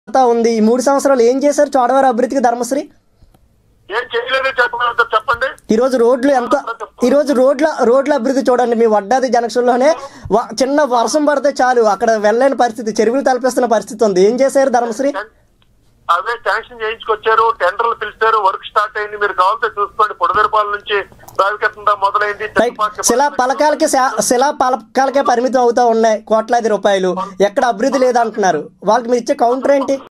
అంతా ఉంది ఈ మూడు సంవత్సరాలు ఏం చేశారు చోడవరం అభివృద్ధికి ధర్మశ్రీ ఏం చేయలేదో చెప్పగలుగుతారు చెప్పండి ఈ రోజు రోడ్లు ఎంత ఈ రోజు రోడ్ల రోడ్ల అభివృద్ధి చూడండి మీ వడ్డాది జంక్షన్లోనే వ- చిన్న వర్షం పడితే చాలు అక్కడ వెళ్ళలేని పరిస్థితి చెరువులు తలపిస్తున్న పరిస్థితి ఉంది ఏం చేశారు ధర్మశ్రీ అవే శాంక్షన్ చేయించుకొచ్చారు టెండర్లు పిలిచారు వర్క్ స్టార్ట్ అయింది మీరు కావాలంటే చూసుకోండి పొడదరపాల నుంచి ప్రావికెత్తంగా మొదలైంది రైట్ శిలా పలకాలకే శా- శిలా పలకాలకే పరిమితం అవుతా ఉన్నాయి కోట్లాది రూపాయలు ఎక్కడ అభివృద్ధి లేదంటున్నారు వాళ్ళకి మీరు ఇచ్చే కౌంటర్ ఏంటి